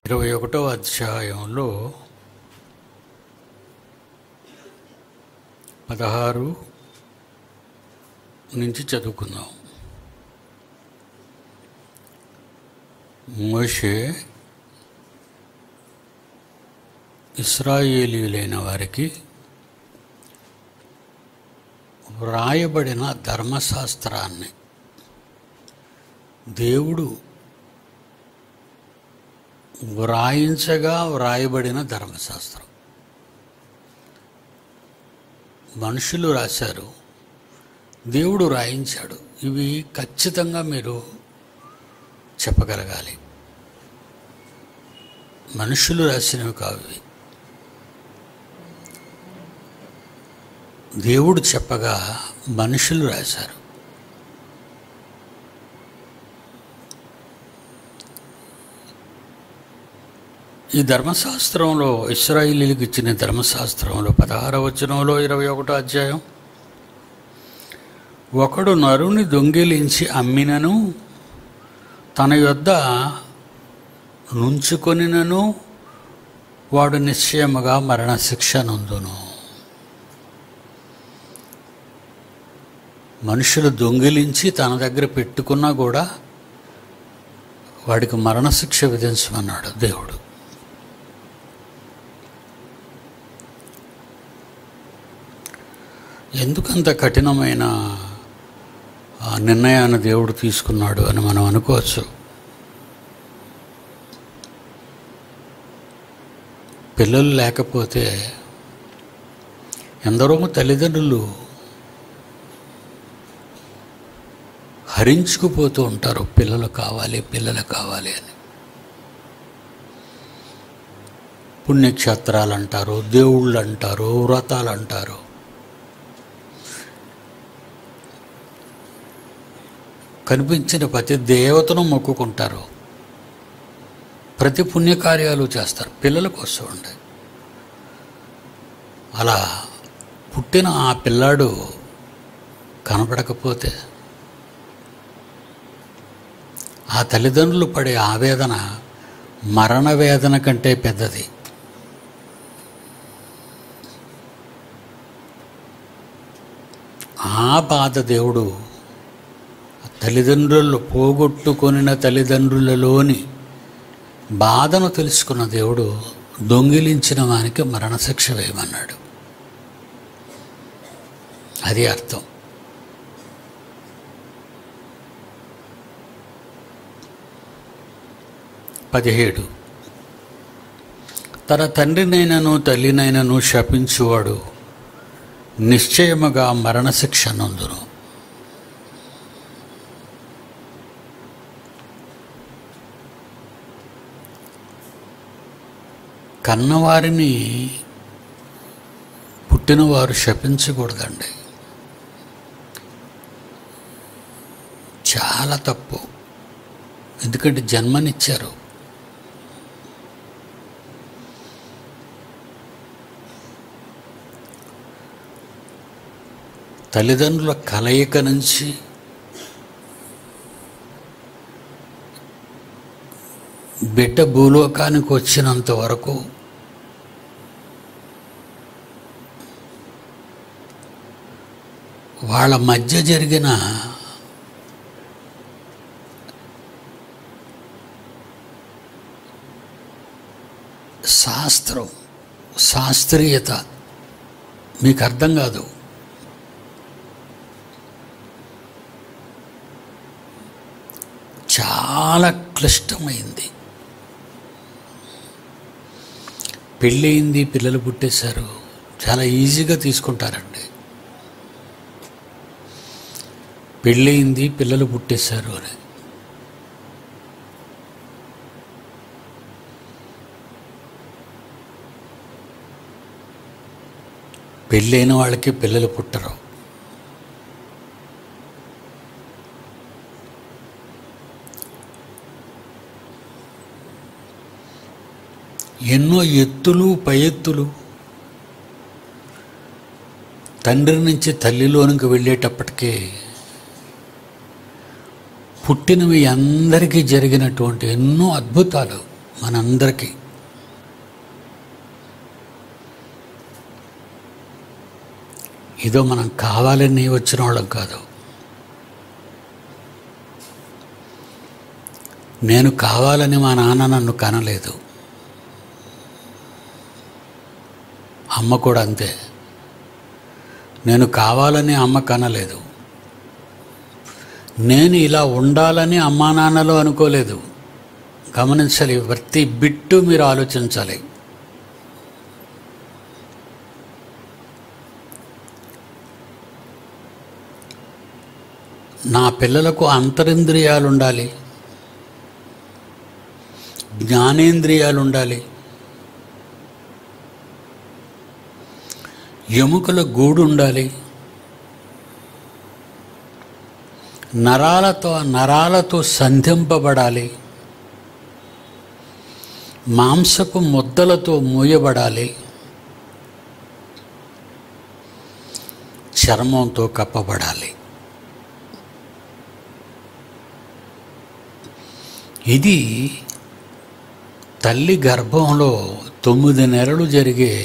ఇరవై ఒకటవ అధ్యాయంలో పదహారు నుంచి చదువుకుందాం మోషే ఇస్రాయేలీలైన వారికి వ్రాయబడిన ధర్మశాస్త్రాన్ని దేవుడు వ్రాయించగా వ్రాయబడిన ధర్మశాస్త్రం మనుషులు రాశారు దేవుడు రాయించాడు ఇవి ఖచ్చితంగా మీరు చెప్పగలగాలి మనుషులు రాసినవి కావు ఇవి దేవుడు చెప్పగా మనుషులు రాశారు ఈ ధర్మశాస్త్రంలో ఇస్రాయిలీలకు ఇచ్చిన ధర్మశాస్త్రంలో పదహార వచనంలో ఇరవై ఒకటో అధ్యాయం ఒకడు నరుని దొంగిలించి అమ్మినను తన యొద్ద నుంచుకొనినను వాడు నిశ్చయముగా మరణశిక్ష నందును మనుషులు దొంగిలించి తన దగ్గర పెట్టుకున్నా కూడా వాడికి మరణశిక్ష విధించమన్నాడు దేవుడు ఎందుకంత కఠినమైన ఆ నిర్ణయాన్ని దేవుడు తీసుకున్నాడు అని మనం అనుకోవచ్చు పిల్లలు లేకపోతే ఎందరో తల్లిదండ్రులు హరించుకుపోతూ ఉంటారు పిల్లలు కావాలి పిల్లలు కావాలి అని పుణ్యక్షేత్రాలు అంటారు దేవుళ్ళు అంటారు వ్రతాలు అంటారు కనిపించిన ప్రతి దేవతను మొక్కుకుంటారు ప్రతి పుణ్యకార్యాలు చేస్తారు పిల్లల కోసం ఉండే అలా పుట్టిన ఆ పిల్లాడు కనపడకపోతే ఆ తల్లిదండ్రులు పడే ఆవేదన మరణ వేదన కంటే పెద్దది ఆ బాధ దేవుడు తల్లిదండ్రులు పోగొట్టుకొనిన తల్లిదండ్రులలోని బాధను తెలుసుకున్న దేవుడు దొంగిలించిన వానికి మరణశిక్ష వేయమన్నాడు అది అర్థం పదిహేడు తన తండ్రినైనను తల్లినైనను శపించువాడు నిశ్చయముగా మరణశిక్ష నందును కన్నవారిని పుట్టినవారు శపించకూడదండి చాలా తప్పు ఎందుకంటే జన్మనిచ్చారు తల్లిదండ్రుల కలయిక నుంచి బిడ్డ భూలోకానికి వచ్చినంత వరకు వాళ్ళ మధ్య జరిగిన శాస్త్రం శాస్త్రీయత మీకు అర్థం కాదు చాలా క్లిష్టమైంది పెళ్ళయింది పిల్లలు పుట్టేశారు చాలా ఈజీగా తీసుకుంటారండి పెళ్ళయింది పిల్లలు పుట్టేశారు అని పెళ్ళైన వాళ్ళకి పిల్లలు పుట్టరు ఎన్నో ఎత్తులు పై ఎత్తులు తండ్రి నుంచి తల్లిలోనికి వెళ్ళేటప్పటికీ పుట్టినవి అందరికీ జరిగినటువంటి ఎన్నో అద్భుతాలు మనందరికీ ఇదో మనం కావాలని వచ్చిన వాళ్ళం కాదు నేను కావాలని మా నాన్న నన్ను కనలేదు అమ్మ కూడా అంతే నేను కావాలని అమ్మ కనలేదు నేను ఇలా ఉండాలని అమ్మా నాన్నలు అనుకోలేదు గమనించాలి ప్రతి బిట్టు మీరు ఆలోచించాలి నా పిల్లలకు అంతరింద్రియాలు ఉండాలి జ్ఞానేంద్రియాలు ఉండాలి ఎముకల గూడు ఉండాలి నరాలతో నరాలతో సంధింపబడాలి మాంసపు ముద్దలతో మూయబడాలి చర్మంతో కప్పబడాలి ఇది తల్లి గర్భంలో తొమ్మిది నెలలు జరిగే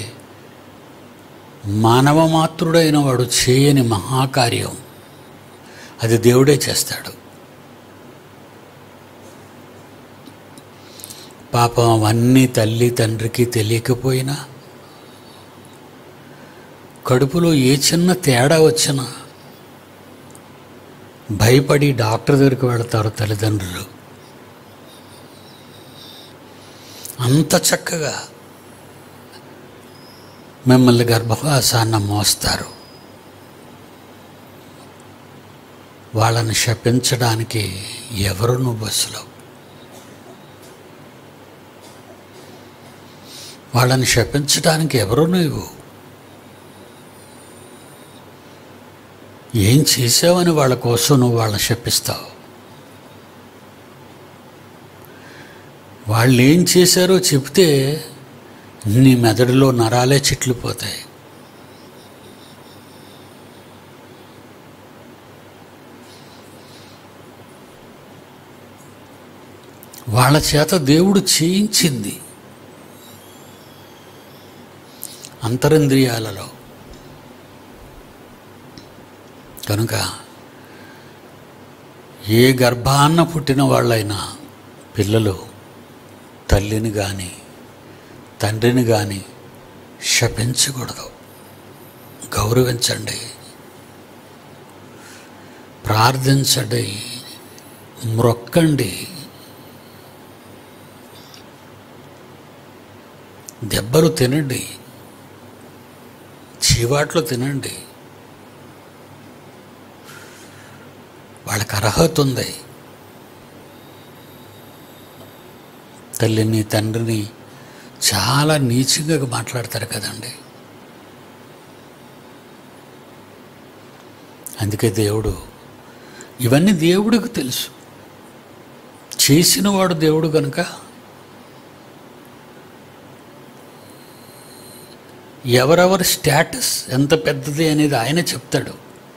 మానవ మాతృడైన వాడు చేయని మహాకార్యం అది దేవుడే చేస్తాడు పాపం అవన్నీ తల్లి తండ్రికి తెలియకపోయినా కడుపులో ఏ చిన్న తేడా వచ్చినా భయపడి డాక్టర్ దగ్గరికి వెళతారు తల్లిదండ్రులు అంత చక్కగా మిమ్మల్ని గర్భవాసాన్న మోస్తారు వాళ్ళని శపించడానికి ఎవరు నువ్వు అసలు వాళ్ళని శపించడానికి ఎవరు నువ్వు ఏం చేసావని వాళ్ళ కోసం నువ్వు వాళ్ళని శపిస్తావు వాళ్ళు ఏం చేశారో చెప్తే నీ మెదడులో నరాలే చిట్లిపోతాయి వాళ్ళ చేత దేవుడు చేయించింది అంతరింద్రియాలలో కనుక ఏ గర్భాన్న పుట్టిన వాళ్ళైనా పిల్లలు తల్లిని కానీ తండ్రిని కానీ శపించకూడదు గౌరవించండి ప్రార్థించండి మ్రొక్కండి దెబ్బలు తినండి చీవాట్లు తినండి వాళ్ళకి అర్హత ఉంది తల్లిని తండ్రిని చాలా నీచంగా మాట్లాడతారు కదండి అందుకే దేవుడు ఇవన్నీ దేవుడికి తెలుసు చేసినవాడు దేవుడు కనుక ఎవరెవరి స్టేటస్ ఎంత పెద్దది అనేది ఆయన చెప్తాడు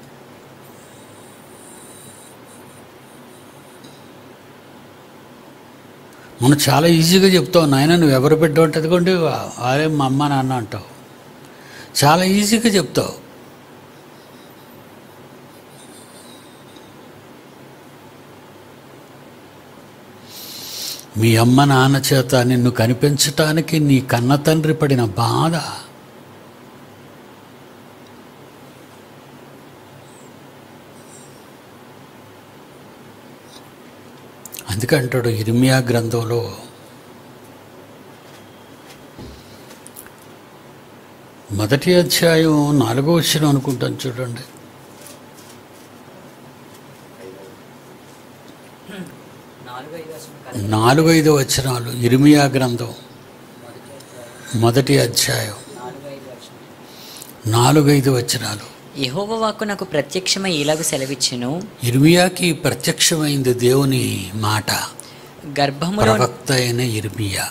మనం చాలా ఈజీగా చెప్తావు నాయన నువ్వు ఎవరు బిడ్డ ఉంటుంది కొండి వారే మా అమ్మ నాన్న అంటావు చాలా ఈజీగా చెప్తావు మీ అమ్మ నాన్న చేత నిన్ను కనిపించటానికి నీ కన్న తండ్రి పడిన బాధ అందుకే అంటాడు ఇర్మియా గ్రంథంలో మొదటి అధ్యాయం నాలుగో వచ్చిన అనుకుంటాను చూడండి నాలుగు ఐదు వచనం కలిపి నాలుగైదు వచనాలు ఇర్మియా గ్రంథం మొదటి అధ్యాయం నాలుగు ఐదు వచనం నాలుగైదు వచనాలు యెహోవా వాక్కు నాకు ప్రత్యక్షమై ఇలాగ సెలవిచ్చెను ఇర్మియాకి ప్రత్యక్షమైంది దేవుని మాట గర్భములో ప్రవక్త అయిన ఇర్మియా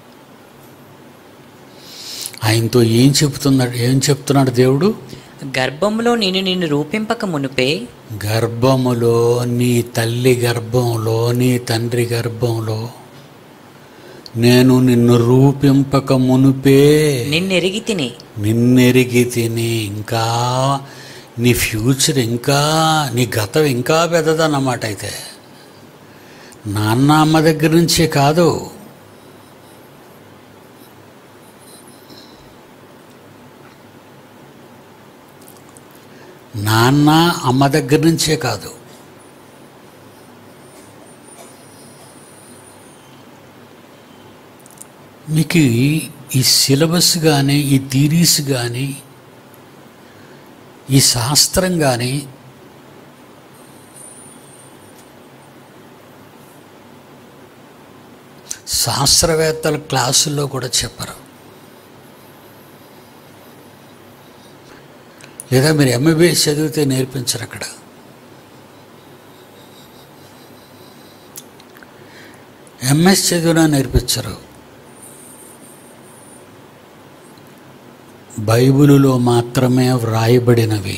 ఆయనతో ఏం చెప్తున్నాడు ఏం చెప్తున్నాడు దేవుడు గర్భములో నేను నిన్ను రూపింపక మునుపే గర్భములో నీ తల్లి గర్భంలో నీ తండ్రి గర్భంలో నేను నిన్ను రూపింపక మునుపే నిన్నెరిగి తిని నిన్నెరిగి తిని ఇంకా నీ ఫ్యూచర్ ఇంకా నీ గతం ఇంకా పెద్దదన్నమాట అయితే నాన్న అమ్మ దగ్గర నుంచే కాదు నాన్న అమ్మ దగ్గర నుంచే కాదు మీకు ఈ- ఈ సిలబస్ కానీ ఈ థీరీస్ కానీ ఈ శాస్త్రం కానీ శాస్త్రవేత్తల క్లాసుల్లో కూడా చెప్పరు లేదా మీరు ఎంబీబీఎస్ చదివితే నేర్పించరు అక్కడ ఎంఎస్ చదివినా నేర్పించరు బైబిలులో మాత్రమే వ్రాయబడినవి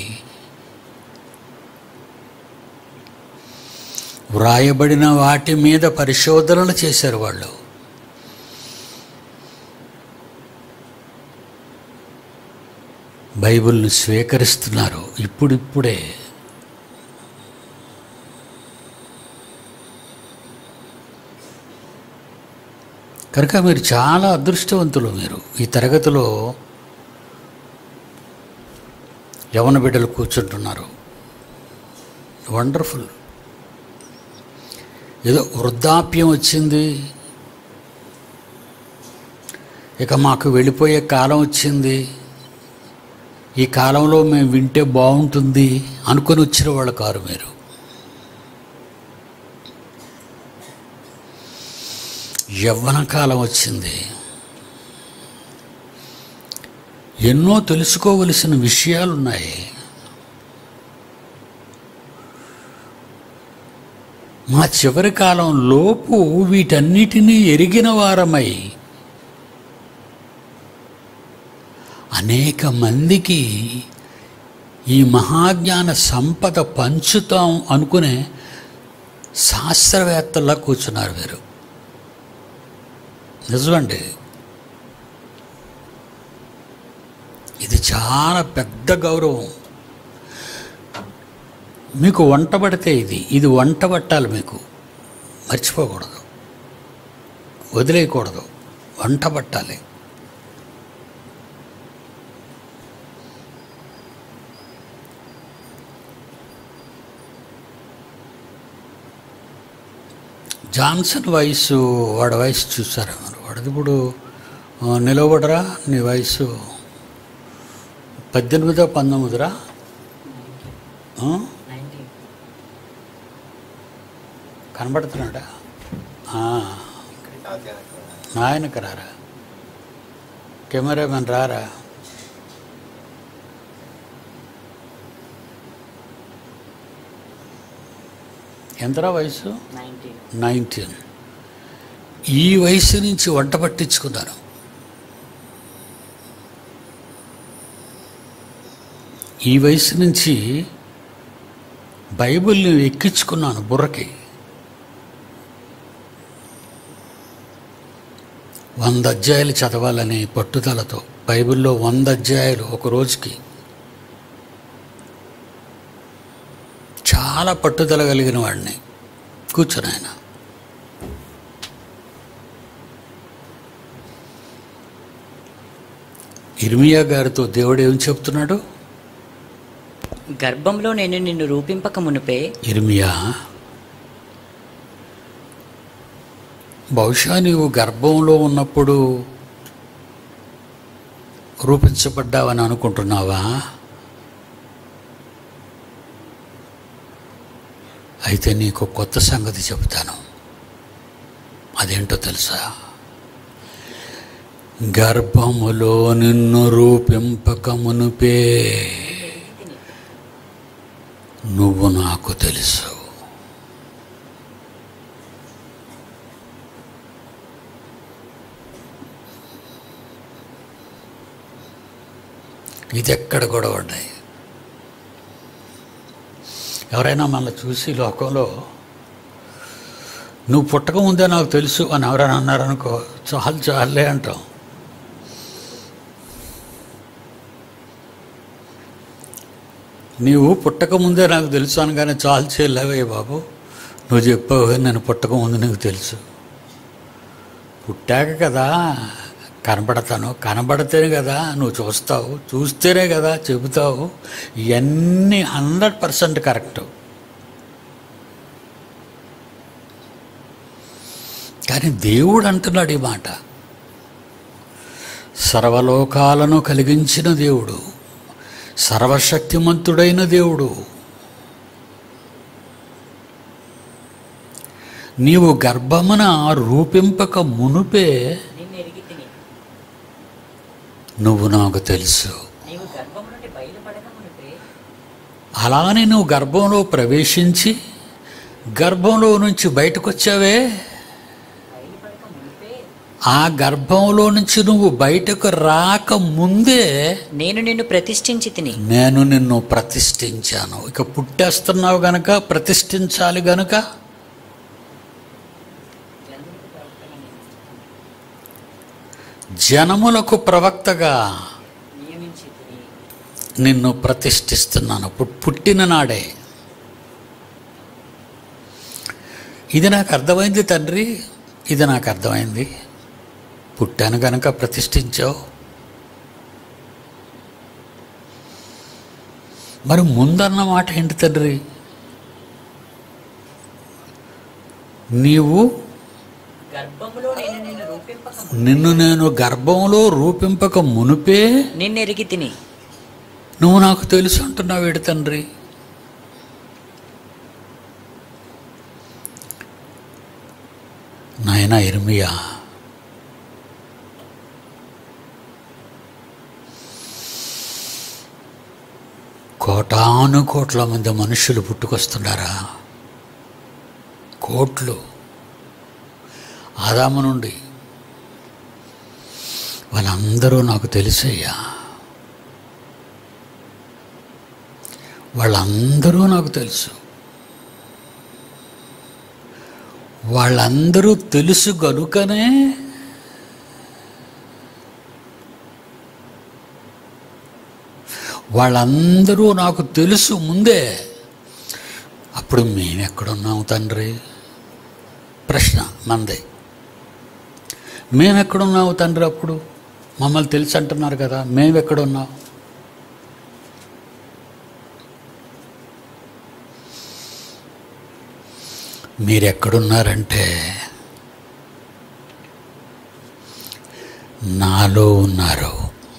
వ్రాయబడిన వాటి మీద పరిశోధనలు చేశారు వాళ్ళు బైబిల్ని స్వీకరిస్తున్నారు ఇప్పుడిప్పుడే కనుక మీరు చాలా అదృష్టవంతులు మీరు ఈ తరగతిలో యవన బిడ్డలు కూర్చుంటున్నారు వండర్ఫుల్ ఏదో వృద్ధాప్యం వచ్చింది ఇక మాకు వెళ్ళిపోయే కాలం వచ్చింది ఈ కాలంలో మేము వింటే బాగుంటుంది అనుకొని వచ్చిన వాళ్ళు కారు మీరు యవ్వన కాలం వచ్చింది ఎన్నో తెలుసుకోవలసిన విషయాలున్నాయి మా చివరి కాలం లోపు వీటన్నిటినీ ఎరిగిన వారమై అనేక మందికి ఈ మహాజ్ఞాన సంపద పంచుతాం అనుకునే శాస్త్రవేత్తల్లా కూర్చున్నారు మీరు నిజమండి ఇది చాలా పెద్ద గౌరవం మీకు వంట పడితే ఇది ఇది వంట పట్టాలి మీకు మర్చిపోకూడదు వదిలేయకూడదు వంట పట్టాలి జాన్సన్ వయసు వాడి వయసు చూసారా మరి వాడిది ఇప్పుడు ఆ, నిలవబడరా నీ వయసు పద్దెనిమిదో పంతొమ్మిదిరా ఆ? కనబడుతున్నాడా ఆ. నాయనకు రారా కెమెరామెన్ రారా ఎంతరా వయసు నైన్టీన్ ఈ వయసు నుంచి వంట పట్టించుకున్నాను ఈ వయసు నుంచి బైబిల్ని ఎక్కించుకున్నాను బుర్రకి వంద అధ్యాయాలు చదవాలని పట్టుదలతో బైబిల్లో వంద అధ్యాయాలు ఒక రోజుకి చాలా పట్టుదల కలిగిన వాడిని కూర్చొని ఆయన ఇర్మియా గారితో దేవుడు ఏం చెప్తున్నాడు గర్భంలో నేను నిన్ను రూపింపక మునుపే ఇర్మియా బహుశా నీవు గర్భంలో ఉన్నప్పుడు రూపించబడ్డావని అనుకుంటున్నావా అయితే నీకు కొత్త సంగతి చెబుతాను అదేంటో తెలుసా గర్భములో నిన్ను రూపింపక మునుపే నువ్వు నాకు తెలుసు ఇది ఎక్కడ కూడా ఉన్నాయి ఎవరైనా మన చూసి లోకంలో నువ్వు పుట్టక ముందే నాకు తెలుసు అని ఎవరైనా అన్నారనుకో చాలు చాలే అంటాం నీవు పుట్టక ముందే నాకు తెలుసు అనగానే చాలు చేయలేవే బాబు నువ్వు చెప్పావు నేను పుట్టక ముందు నీకు తెలుసు పుట్టాక కదా కనబడతాను కనబడితేనే కదా నువ్వు చూస్తావు చూస్తేనే కదా చెబుతావు ఇవన్నీ హండ్రెడ్ పర్సెంట్ కరెక్ట్ కానీ దేవుడు అంటున్నాడు ఈ మాట సర్వలోకాలను కలిగించిన దేవుడు సర్వశక్తిమంతుడైన దేవుడు నీవు గర్భమున రూపింపక మునుపే నిన్ను ఎరిగితిని నువ్వు నాకు తెలుసు నీవు గర్భం నుండి బయలుపడక మునిపే అలానే నువ్వు గర్భంలో ప్రవేశించి గర్భంలో నుంచి బయటకు వచ్చావే బయలుపడక మునిపే ఆ గర్భంలో నుంచి నువ్వు బయటకు రాక ముందే నేను నిన్ను ప్రతిష్ఠించి తిని నేను నిన్ను ప్రతిష్ఠించాను ఇక పుట్టేస్తున్నావు గనక ప్రతిష్ఠించాలి గనుక జనములకు ప్రవక్తగా నియమించి తిని నిన్ను ప్రతిష్ఠిస్తున్నాను పు- పుట్టిన నాడే ఇది నాకు అర్థమైంది తండ్రి ఇది నాకు అర్థమైంది పుట్టాను గనక ప్రతిష్ఠించావు మరి ముందన్న మాట ఏంటి తండ్రి నీవు గర్భములో నేను నిన్ను రూపింపక ము- నిన్ను నేను గర్భంలో రూపింపక మునుపే నిన్ను ఎరిగి తిని నువ్వు నాకు తెలుసు అంటున్నావు ఏడు తండ్రి నాయన ఇర్మియా కోటాను కోట్ల మంది మనుషులు పుట్టుకొస్తున్నారా కోట్లు ఆదాము నుండి వాళ్ళందరూ నాకు తెలుసయ్యా వాళ్ళందరూ నాకు తెలుసు వాళ్ళందరూ తెలుసు గనుకనే వాళ్ళందరూ నాకు తెలుసు ముందే అప్పుడు మేమెక్కడున్నాం తండ్రి ప్రశ్న మందే మేమెక్కడున్నావు తండ్రి అప్పుడు మమ్మల్ని తెలుసు అంటున్నారు కదా మేమెక్కడున్నాం మీరెక్కడున్నారంటే నాలో ఉన్నారు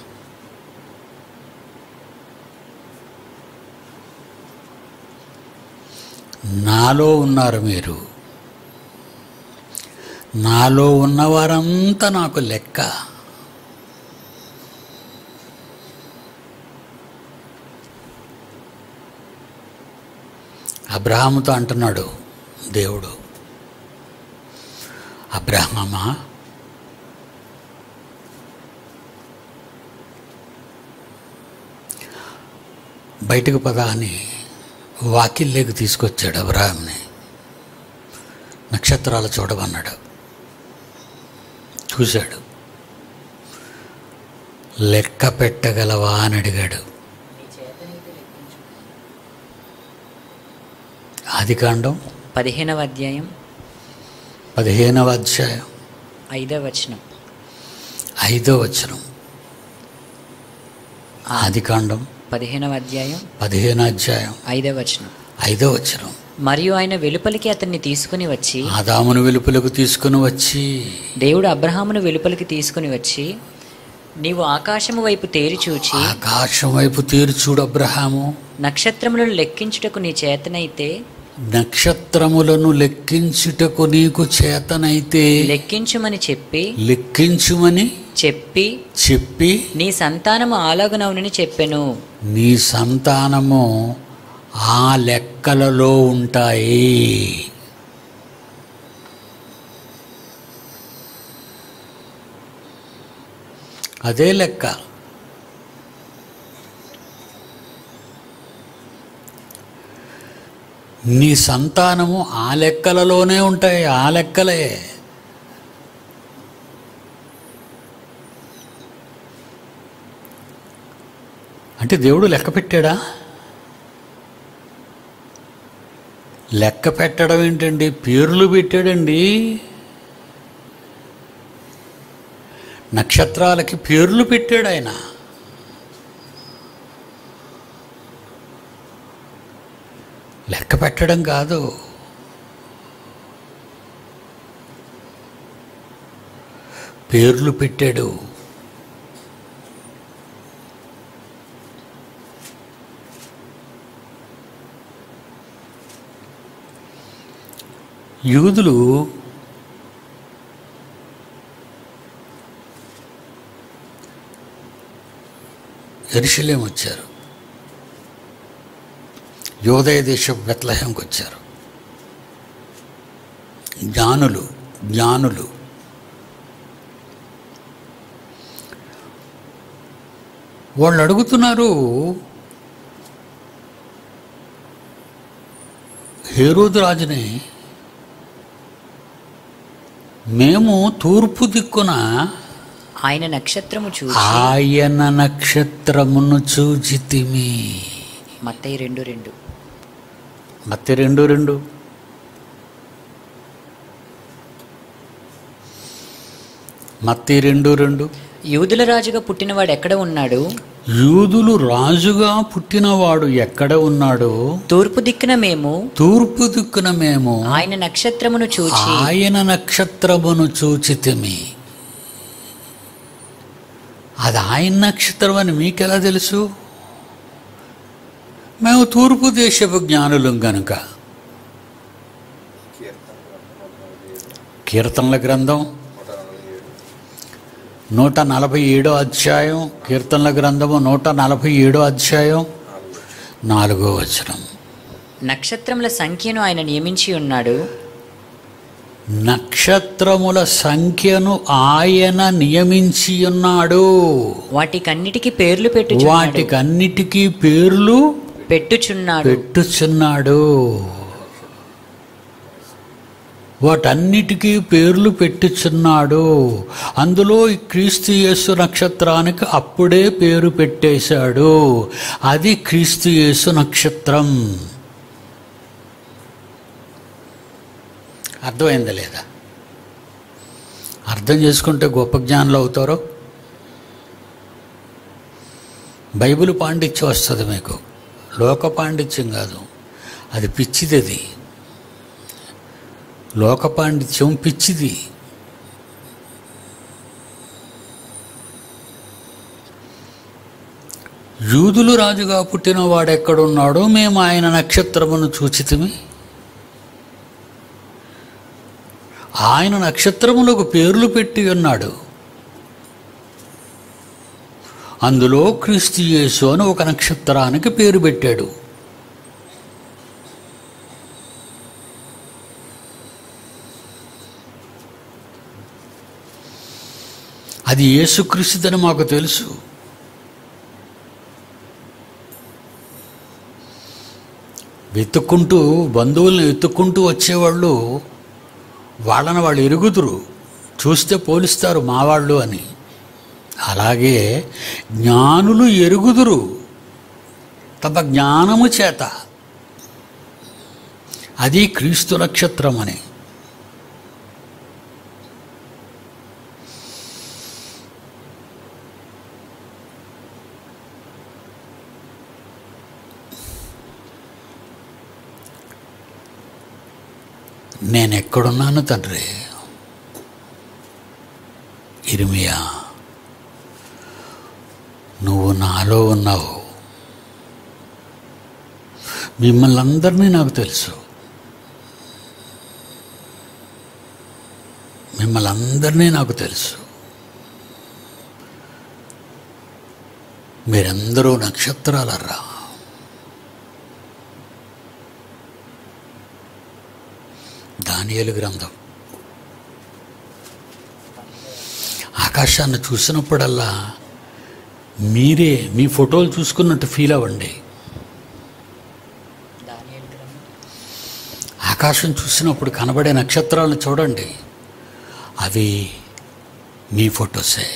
నాలో ఉన్నారు మీరు నాలో ఉన్నవారంతా నాకు లెక్క అబ్రహాముతో అంటున్నాడు దేవుడు అబ్రహమా బయటకు పద అని వాకిల్లోకి తీసుకొచ్చాడు అబ్రహాంని నక్షత్రాలు చూడమన్నాడు చూశాడు లెక్క పెట్టగలవా అని అడిగాడు నీ చేతనైతే లెక్కించు ఆదికాండం పదిహేనవ అధ్యాయం పదిహేనవ అధ్యాయం ఐదవ వచనం ఐదో వచనం ఆదికాండం పదిహేనవ అధ్యాయం పదిహేను అధ్యాయం ఐదవ వచనం ఐదో వచనం మరియు ఆయన వెలుపలికి అతన్ని తీసుకుని వచ్చి ఆదామును వెలుపులకు తీసుకుని వచ్చి దేవుడు అబ్రహామును వెలుపలికి తీసుకుని వచ్చి నీవు ఆకాశము వైపు తేరి చూచి ఆకాశం వైపు తీర్చుడు అబ్రహాము నక్షత్రములను లెక్కించుటకు నీ చేతనైతే నక్షత్రములను లెక్కించుటకు నీకు చేతనైతే లెక్కించుమని చెప్పి లెక్కించుమని చెప్పి చెప్పి నీ సంతానము ఆలాగునవునని చెప్పెను నీ సంతానము ఆ లెక్కలలో ఉంటాయి అదే లెక్క నీ సంతానము ఆ లెక్కలలోనే ఉంటాయి ఆ లెక్కలే అంటే దేవుడు లెక్క పెట్టాడా లెక్క పెట్టడం ఏంటండి పేర్లు పెట్టాడండి నక్షత్రాలకి పేర్లు పెట్టాడు ఆయన లెక్క పెట్టడం కాదు పేర్లు పెట్టాడు యూదులు ఎరుషలేం వచ్చారు యోదయ దేశం బెత్లహేంకి వచ్చారు జ్ఞానులు జ్ఞానులు వాళ్ళు అడుగుతున్నారు హేరోదు రాజుని మేము తూర్పు దిక్కున ఆయన నక్షత్రము చూసి ఆయన నక్షత్రమును చూచితిమి మత్తయి రెండు రెండు మత్తి రెండు రెండు మత్తి రెండు రెండు యూదుల రాజుగా పుట్టినవాడు ఎక్కడ ఉన్నాడు యూదులు రాజుగా పుట్టినవాడు ఎక్కడ ఉన్నాడో తూర్పు దిక్కున మేము తూర్పు దిక్కున మేము ఆయన నక్షత్రమును చూచి ఆయన నక్షత్రమును చూచితిమి అది ఆయన నక్షత్రం అని మీకెలా తెలుసు మేము తూర్పు దేశపు జ్ఞానులం గనుక కీర్తనల గ్రంథం నూట నలభై ఏడో అధ్యాయం కీర్తనల గ్రంథము నూట నలభై ఏడో అధ్యాయం నాలుగో వచనం నక్షత్రముల సంఖ్యను ఆయన నియమించి ఉన్నాడు నక్షత్రముల సంఖ్యను ఆయన నియమించి ఉన్నాడు వాటికన్నిటికీ పేర్లు పెట్టుచున్నాడు వాటికన్నిటికీ పేర్లు పెట్టుచున్నాడు పెట్టుచున్నాడు వాటన్నిటికీ పేర్లు పెట్టుచున్నాడు అందులో ఈ క్రీస్తు యేసు నక్షత్రానికి అప్పుడే పేరు పెట్టేశాడు అది క్రీస్తు యేసు నక్షత్రం అర్థమైందా లేదా అర్థం చేసుకుంటే గొప్ప జ్ఞానులు అవుతారో బైబిల్ పాండిత్యం వస్తుంది మీకు లోక పాండిత్యం కాదు అది పిచ్చిది అది లోక పాండిత్యం పిచ్చిది యూదులు రాజుగా పుట్టిన వాడెక్కడున్నాడో మేము ఆయన నక్షత్రమును చూచితిమి ఆయన నక్షత్రములకు పేర్లు పెట్టి ఉన్నాడు అందులో క్రీస్తు యేసు అని ఒక నక్షత్రానికి పేరు పెట్టాడు అది యేసుక్రీస్తుదని మాకు తెలుసు వెతుక్కుంటూ బంధువుల్ని వెతుక్కుంటూ వచ్చేవాళ్ళు వాళ్ళని వాళ్ళు ఎరుగుదురు చూస్తే పోలిస్తారు మావాళ్ళు అని అలాగే జ్ఞానులు ఎరుగుదురు తమ జ్ఞానము చేత అది క్రీస్తు నక్షత్రం అని నేను ఎక్కడున్నాను తండ్రి ఇరిమియా నువ్వు నాలో ఉన్నావు మిమ్మల్ని అందరినీ నాకు తెలుసు మిమ్మల్ని అందరినీ నాకు తెలుసు మీరందరూ నక్షత్రాలరా దానియేలు గ్రంథం ఆకాశాన్ని చూసినప్పుడల్లా మీరే మీ ఫోటోలు చూసుకున్నట్టు ఫీల్ అవ్వండి ఆకాశం చూసినప్పుడు కనబడే నక్షత్రాలను చూడండి అవి మీ ఫొటోసే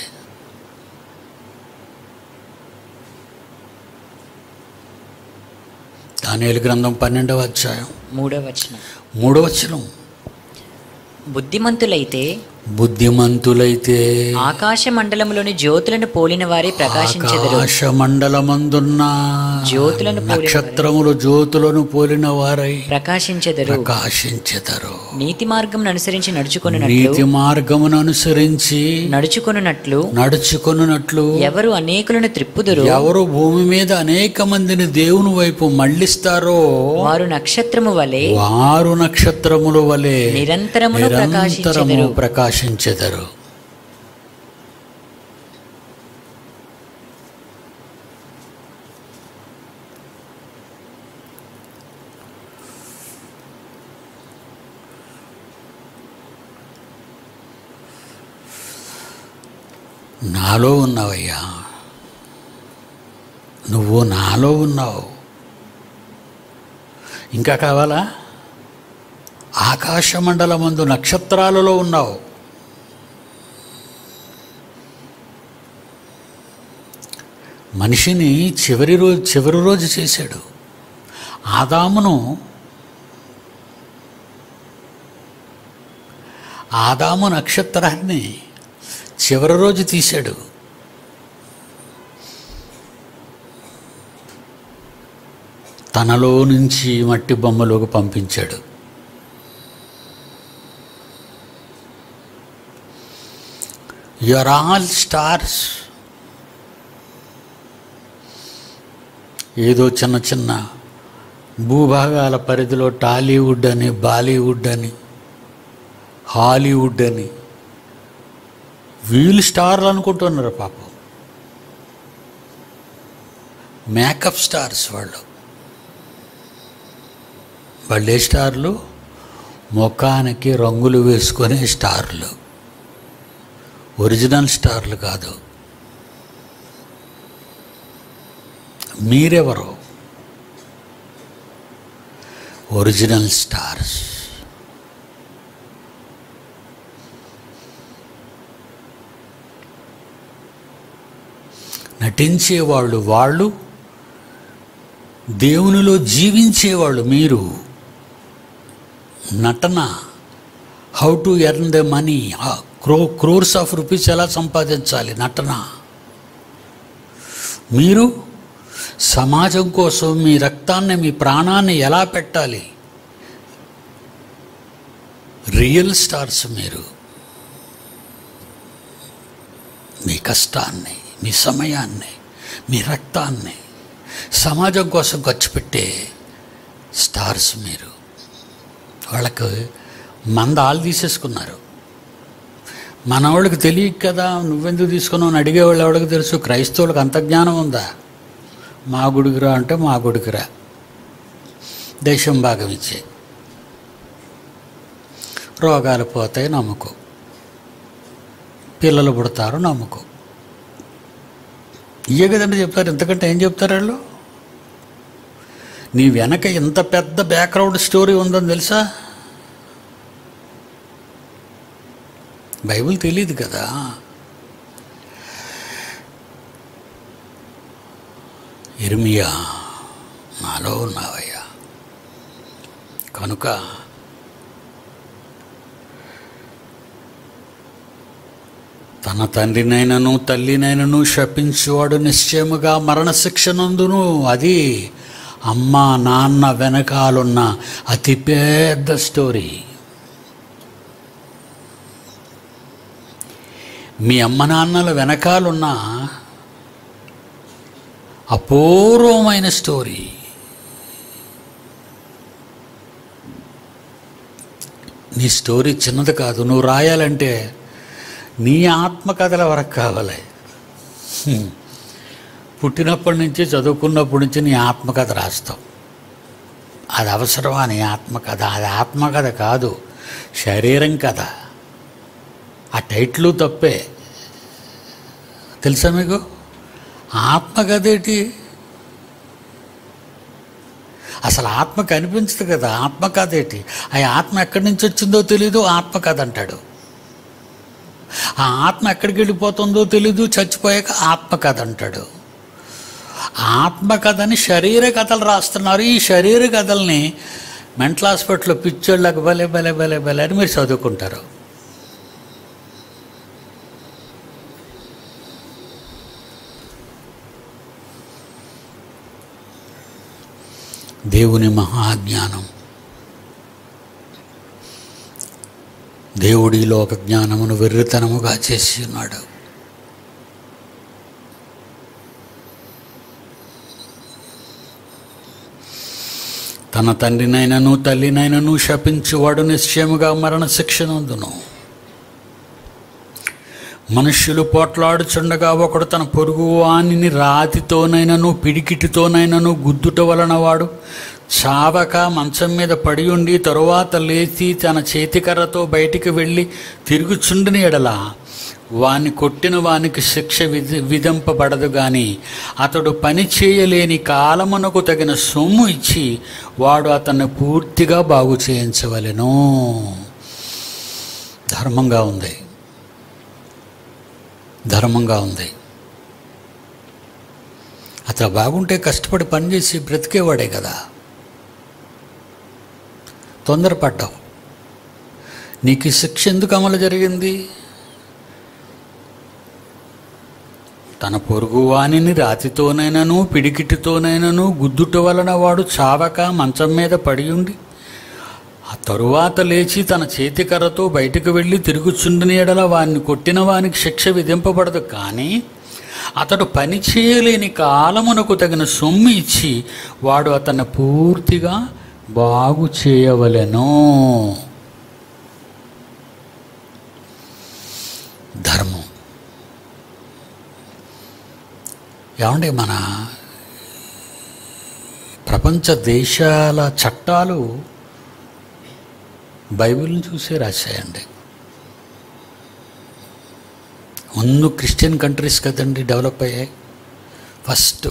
దానియేలు గ్రంథం పన్నెండవ అధ్యాయం మూడవ వచనం మూడవ వచనం బుద్ధిమంతులైతే బుద్ధిమంతులైతే ఆకాశ మండలములోని జ్యోతులను పోలిన వారే ప్రకాశించెదరు ఆకాశ మండలమందున్న జ్యోతులను పోలిన నక్షత్రములు జ్యోతులను పోలిన వారై ప్రకాశించెదరు ప్రకాశించెదరు నీతి మార్గం అనుసరించి నడుచుకొనున్నట్లు నీతి మార్గమును అనుసరించి నడుచుకొనున్నట్లు నడుచుకొనున్నట్లు ఎవరు అనేకులను త్రిప్పుదురు ఎవరు భూమి మీద అనేక మందిని దేవుని వైపు మళ్ళిస్తారో వారు నక్షత్రము వలె వారు నక్షత్రముల వలె నిరంతరమును నిరంతరము ప్రకాశించెదరు ప్రకాశించెదరు నాలో ఉన్నావయ్యా నువ్వు నాలో ఉన్నావు ఇంకా కావాలా ఆకాశ మండలమందు నక్షత్రాలలో ఉన్నావు మనిషిని చివరి రోజు చివరి రోజు చేశాడు ఆదామును ఆదాము నక్షత్రాన్ని చివరి రోజు తీశాడు తనలో నుంచి మట్టి బొమ్మలోకి పంపించాడు ఆర్ ఆల్ స్టార్స్ ఏదో చిన్న చిన్న భూభాగాల పరిధిలో టాలీవుడ్ అని బాలీవుడ్ అని హాలీవుడ్ అని వీళ్ళు స్టార్లు అనుకుంటున్నారు పాపం మేకప్ స్టార్స్ వాళ్ళు వాళ్ళు ఏ స్టార్లు ముఖానికి రంగులు వేసుకునే స్టార్లు ఒరిజినల్ స్టార్లు కాదు మీరెవరు ఒరిజినల్ స్టార్స్ నటించేవాళ్ళు వాళ్ళు దేవునిలో జీవించేవాళ్ళు మీరు నటన how to earn the money క్రో క్రోర్స్ ఆఫ్ రూపీస్ ఎలా సంపాదించాలి నటన మీరు సమాజం కోసం మీ రక్తాన్ని మీ ప్రాణాన్ని ఎలా పెట్టాలి రియల్ స్టార్స్ మీరు మీ కష్టాన్ని మీ సమయాన్ని మీ రక్తాన్ని సమాజం కోసం ఖర్చు పెట్టే స్టార్స్ మీరు వాళ్ళకు మంద ఆలు తీసేసుకున్నారు మన వాళ్ళకి తెలియక కదా నువ్వెందుకు తీసుకున్నావు అని అడిగేవాళ్ళు ఎవరికి తెలుసు క్రైస్తవులకు అంత జ్ఞానం ఉందా మా గుడికిరా అంటే మా గుడికిరా దేశం భాగం ఇచ్చే రోగాలు పోతాయి నమ్ముకో పిల్లలు పుడతారు నమ్ముకో ఇయ్యే కదండి చెప్తారు ఎంతకంటే ఏం చెప్తారు వాళ్ళు నీ వెనక ఇంత పెద్ద బ్యాక్గ్రౌండ్ స్టోరీ ఉందని తెలుసా బైబిల్ తెలియదు కదా ఇర్మియా నాలో ఉన్నావయ్యా కనుక తన తండ్రినైనను తల్లినైనను శపించువాడు నిశ్చయముగా మరణశిక్షనందును అది అమ్మ నాన్న వెనకాలన్న అతి పెద్ద స్టోరీ మీ అమ్మ నాన్నల వెనకాలన్న అపూర్వమైన స్టోరీ నీ స్టోరీ చిన్నది కాదు నువ్వు రాయాలంటే నీ ఆత్మకథల వరకు కావాలి హ్మ్. పుట్టినప్పటి నుంచి చదువుకున్నప్పటి నుంచి నీ ఆత్మకథ రాస్తావు అది అవసరమా నీ ఆత్మకథ అది ఆత్మకథ కాదు శరీరం కథ ఆ టైట్లు తప్పే తెలుసా మీకు ఆత్మకథ ఏంటి అసలు ఆత్మ కనిపించదు కదా ఆత్మ కాదేటి ఆ ఆత్మ ఎక్కడి నుంచి వచ్చిందో తెలీదు ఆత్మ కాదంటాడు ఆ ఆత్మ ఎక్కడికి వెళ్ళిపోతుందో తెలీదు చచ్చిపోయాక ఆత్మ కథ అంటాడు ఆత్మ కథని శరీర కథలు రాస్తున్నారు ఈ శరీర కథల్ని మెంటల్ హాస్పిటల్లో పిచ్చోళ్ళకి భలే భలే భలే భలే అని మీరు చదువుకుంటారు దేవుని మహాజ్ఞానం దేవుడి లోక జ్ఞానమును వెర్రితనముగా చేసి ఉన్నాడు తన తండ్రినైనను తల్లినైనను శపించువాడు నిశ్చయముగా మరణ శిక్షనందును మనుష్యులు పోట్లాడుచుండగా ఒకడు తన పొరుగు వానిని రాతితోనైనను పిడికిటితోనైనను గుద్దుట వలన వాడు చావక మంచం మీద పడి ఉండి తరువాత లేచి తన చేతికర్రతో బయటికి వెళ్ళి తిరుగుచుండిన ఎడల వాని కొట్టిన వానికి శిక్ష విధి విధింపబడదు గాని అతడు పని చేయలేని కాలమునకు తగిన సొమ్ము ఇచ్చి వాడు అతన్ని పూర్తిగా బాగు చేయించవలెను ధర్మంగా ఉంది ధర్మంగా ఉంది అతను బాగుంటే కష్టపడి పనిచేసి బ్రతికేవాడే కదా తొందరపడ్డావు నీకు ఈ శిక్ష ఎందుకు అమలు జరిగింది తన పొరుగు వానిని రాతితోనైనను పిడికిటితోనైనను గుద్దుట వలన వాడు చావక మంచం మీద పడి ఉండి ఆ తరువాత లేచి తన చేతికర్రతో బయటకు వెళ్ళి తిరుగుచుండని ఎడల వారిని కొట్టిన వానికి శిక్ష విధింపబడదు కానీ అతడు పని చేయలేని కాలమునకు తగిన సొమ్ము ఇచ్చి వాడు అతన్ని పూర్తిగా బాగు చేయవలెను ధర్మం ఏమండి మన ప్రపంచ దేశాల చట్టాలు బైబిల్ని చూసే రాశాయండి ముందు క్రిస్టియన్ కంట్రీస్ కదండి డెవలప్ అయ్యాయి ఫస్ట్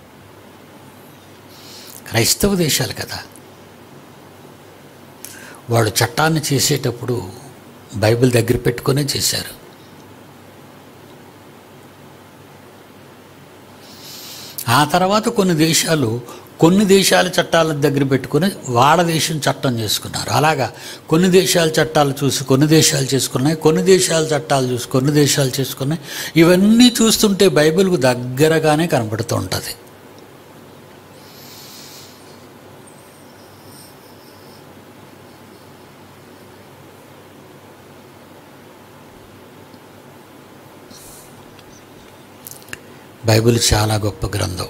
క్రైస్తవ దేశాలు కదా వాడు చట్టాన్ని చేసేటప్పుడు బైబిల్ దగ్గర పెట్టుకునే చేశారు ఆ తర్వాత కొన్ని దేశాలు కొన్ని దేశాల చట్టాల దగ్గర పెట్టుకుని వాళ్ళ దేశం చట్టం చేసుకున్నారు అలాగా కొన్ని దేశాల చట్టాలు చూసి కొన్ని దేశాలు చేసుకున్నాయి కొన్ని దేశాల చట్టాలు చూసి కొన్ని దేశాలు చేసుకున్నాయి ఇవన్నీ చూస్తుంటే బైబిల్కు దగ్గరగానే కనబడుతూ ఉంటుంది బైబిల్ చాలా గొప్ప గ్రంథం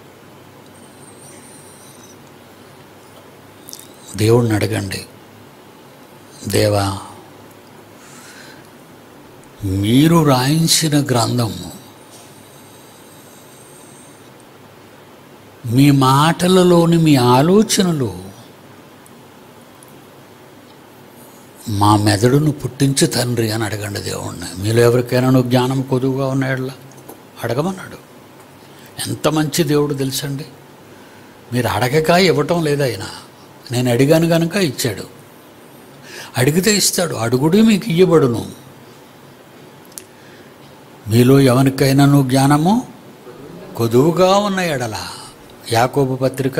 దేవుడిని అడగండి దేవా మీరు రాయించిన గ్రంథం మీ మాటలలోని మీ ఆలోచనలు మా మెదడును పుట్టించు తండ్రి అని అడగండి దేవుణ్ణి మీలో ఎవరికైనా నువ్వు జ్ఞానం కొదువుగా ఉన్నాయట్లా అడగమన్నాడు ఎంత మంచి దేవుడు తెలుసండి మీరు అడగక ఇవ్వటం లేదు ఆయన నేను అడిగాను కనుక ఇచ్చాడు అడిగితే ఇస్తాడు అడుగుడు మీకు ఇయ్యబడును మీలో ఎవరికైనాను జ్ఞానము కొదువుగా ఉన్న ఎడల యాకోబు పత్రిక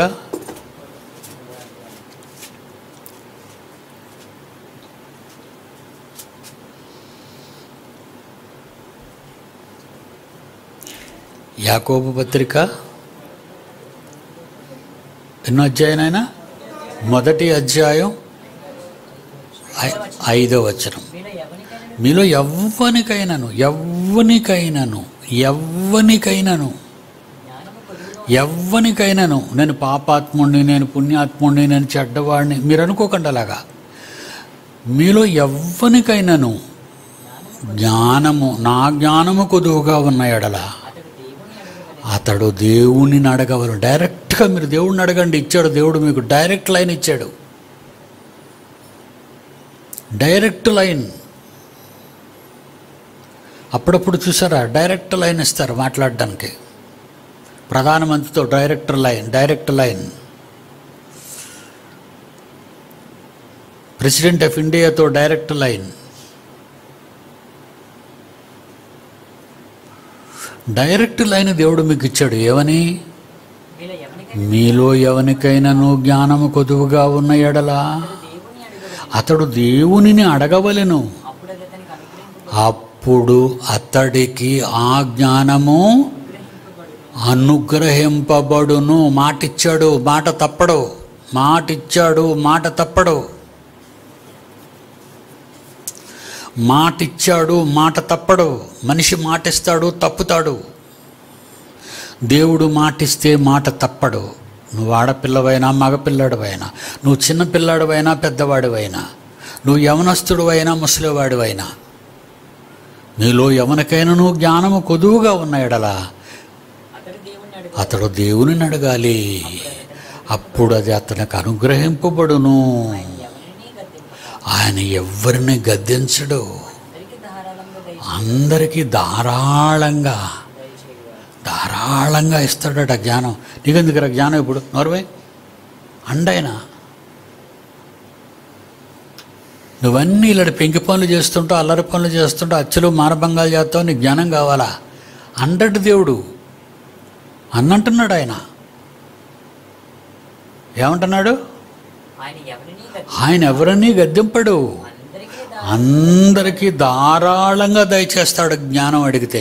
యాకోబు పత్రిక ఎన్నో అధ్యాయనైనా మొదటి అధ్యాయం ఐ- ఐదో వచనం మీలో ఎవ్వనికైనాను ఎవ్వనికైనాను ఎవ్వనికైనాను ఎవ్వనికైనాను నేను పాపాత్ముడిని నేను పుణ్యాత్ముడిని నేను చెడ్డవాడిని మీరు అనుకోకండి అలాగా మీలో ఎవ్వనికైనాను జ్ఞానము నా జ్ఞానము కొదువుగా ఉన్న ఎడల అతడు దేవుణ్ణి అడగవలు డైరెక్ట్గా మీరు దేవుడిని అడగండి ఇచ్చాడు దేవుడు మీకు డైరెక్ట్ లైన్ ఇచ్చాడు డైరెక్ట్ లైన్ అప్పుడప్పుడు చూసారా డైరెక్ట్ లైన్ ఇస్తారు మాట్లాడడానికి ప్రధానమంత్రితో direct line direct line president of ఇండియాతో డైరెక్ట్ లైన్ డైరెక్ట్ లైన్ దేవుడు మీకు ఇచ్చాడు ఏమని మీలో ఎవరికైనా మీలో ఎవరికైనాను జ్ఞానము కొదువుగా ఉన్న ఎడల దేవుని అడుగు అతడు దేవునిని అడగవలెను అప్పుడు అది అతనికి అనుగ్రహింపు అప్పుడు అతడికి ఆ జ్ఞానము అనుగ్రహింపబడును మాటిచ్చాడు మాట తప్పడు మాటిచ్చాడు మాట తప్పడు మాటిచ్చాడు మాట తప్పడు మనిషి మాటిస్తాడు తప్పుతాడు దేవుడు మాటిస్తే మాట తప్పడు నువ్వు ఆడపిల్లవైనా మగపిల్లడివైనా నువ్వు చిన్న పిల్లాడివైనా పెద్దవాడివైనా నువ్వు యవనస్తుడివైనా ముసలివాడివైనా నీలో ఎవరికైనాను జ్ఞానము కొదువుగా ఉన్న ఎడల అతడు దేవుని అడుగు అతడు దేవుని అడగాలి అప్పుడు అది అతనికి అనుగ్రహింపబడును ఎవరిని గద్దింపక ఆయన ఎవరిని గద్దించడు అందరికీ ధారాళంగా దయ అందరికీ ధారాళంగా దయచేయువాడు ధారాళంగా ఇస్తాడట జ్ఞానం నీకెందుకురా జ్ఞానం ఇప్పుడు నోర్వే అండైనా నువ్వన్నీ ఇలాంటి పెంకి పనులు చేస్తుంటావు అల్లరి పనులు చేస్తుంటావు అచ్చులు మానభంగాలు చేస్తావు నీకు జ్ఞానం కావాలా అండటి దేవుడు అన్నంటున్నాడు ఆయన ఏమంటున్నాడు ఆయన ఎవరిని గద్ది ఆయన ఎవరన్నీ గద్దెంపడు అందరికీ అందరికీ ధారాళంగా దయచేస్తాడు జ్ఞానం అడిగితే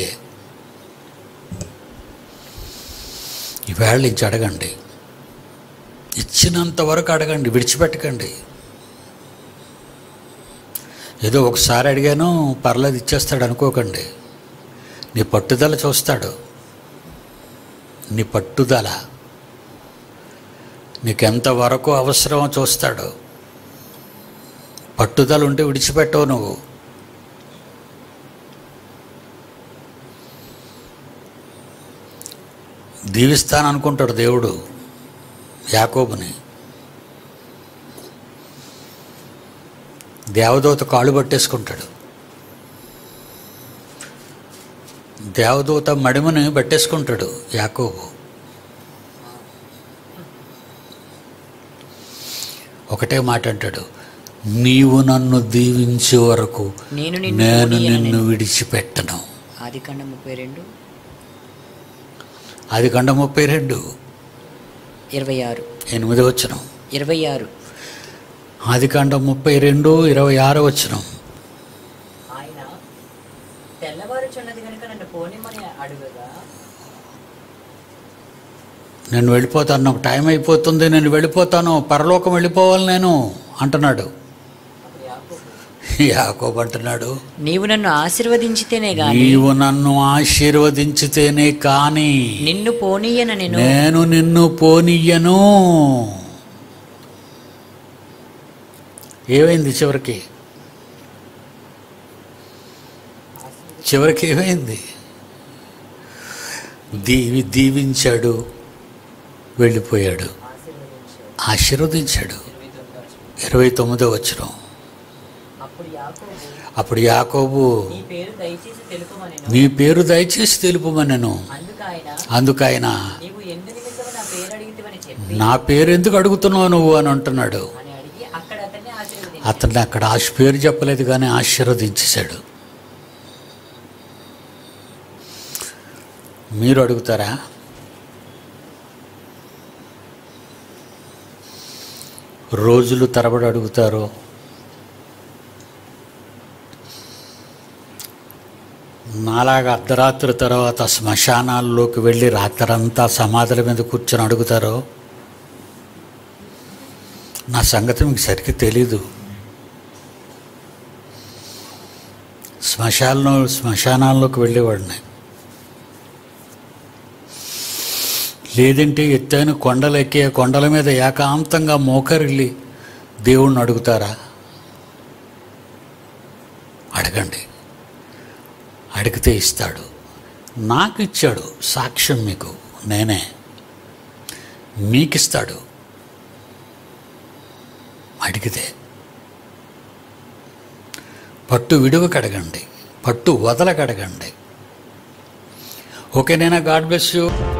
ఈవేళ నుంచి అడగండి ఇచ్చినంత వరకు అడగండి విడిచిపెట్టకండి ఏదో ఒకసారి అడిగాను పర్లేదు ఇచ్చేస్తాడు అనుకోకండి నీ పట్టుదల చూస్తాడు నీ పట్టుదల నీకెంత వరకు అవసరమో చూస్తాడు పట్టుదల ఉంటే విడిచిపెట్టవు నువ్వు దీవిస్తాననుకుంటాడు దేవుడు యాకోబుని దేవదూత కాళ్ళు పట్టేసుకుంటాడు దేవదూత మడిమని పట్టేసుకుంటాడు యాకోబు ఒకటే మాట అంటాడు నీవు నన్ను దీవించే వరకు నేను నిన్ను నేను పోనీయను నిన్ను విడిచిపెట్టను ఆది కండ ముప్పై రెండు అది కండ ముప్పై రెండు ఇరవై ఆరు ఎనిమిది వచ్చినం ఇరవై ఆరు ఆది కాండం ముప్పై రెండు ఇరవై ఆరు వచ్చినం ఆయన తెల్లవారుచున్నది కనుక నన్ను పోనిమని అడుగగా నేను వెళ్ళిపోతాను నాకు టైం అయిపోతుంది నేను వెళ్ళిపోతాను పరలోకం వెళ్ళిపోవాలి నేను అంటున్నాడు అప్పుడు యాకోబు యాకోబు అంటున్నాడు నీవు నన్ను ఆశీర్వదించితేనే గాని నీవు నన్ను ఆశీర్వదించితేనే కానీ నిన్ను పోనీయన నేను నేను నిన్ను పోనీయను ఏమైంది చివరికి చివరికి ఏమైంది దీవి దీవించాడు వెళ్ళిపోయాడు ఆశీర్వదించాడు ఇరవై తొమ్మిదో వచ్చిన అప్పుడు యాకోబు అప్పుడు యాకోబు నీ పేరు దయచేసి తెలుపమని నీ పేరు దయచేసి తెలుపుమనెను అందుకు ఆయన అందుకైన నీవు ఎందు నిమిత్తము నా పేరు అడిగితేవని చెప్పి నా పేరు ఎందుకు అడుగుతున్నావు నువ్వు అని అంటున్నాడు అని అడిగి అక్కడ అతన్ని ఆశీర్వదించి అతన్ని అక్కడ ఆశ పేరు చెప్పలేదు కానీ ఆశీర్వదించేశాడు మీరు అడుగుతారా రోజులు తరబడి అడుగుతారు నాలాగా అర్ధరాత్రి తర్వాత శ్మశానాల్లోకి వెళ్ళి రాత్రంతా సమాధుల మీద కూర్చొని అడుగుతారో నా సంగతి మీకు సరిగ్గా తెలీదు శ్మశాలలో శ్మశానాల్లోకి వెళ్ళేవాడిని లేదంటే ఎత్తైన కొండలు ఎక్కి ఆ కొండల మీద ఏకాంతంగా మోకరిల్లి దేవుణ్ణి అడుగుతారా అడగండి అడిగితే ఇస్తాడు నాకు ఇచ్చాడు సాక్ష్యం మీకు నేనే మీకిస్తాడు అడిగితే పట్టు విడువకు అడగండి పట్టు వదలకు అడగండి ఓకే నేనా గాడ్ బ్లెస్ యూ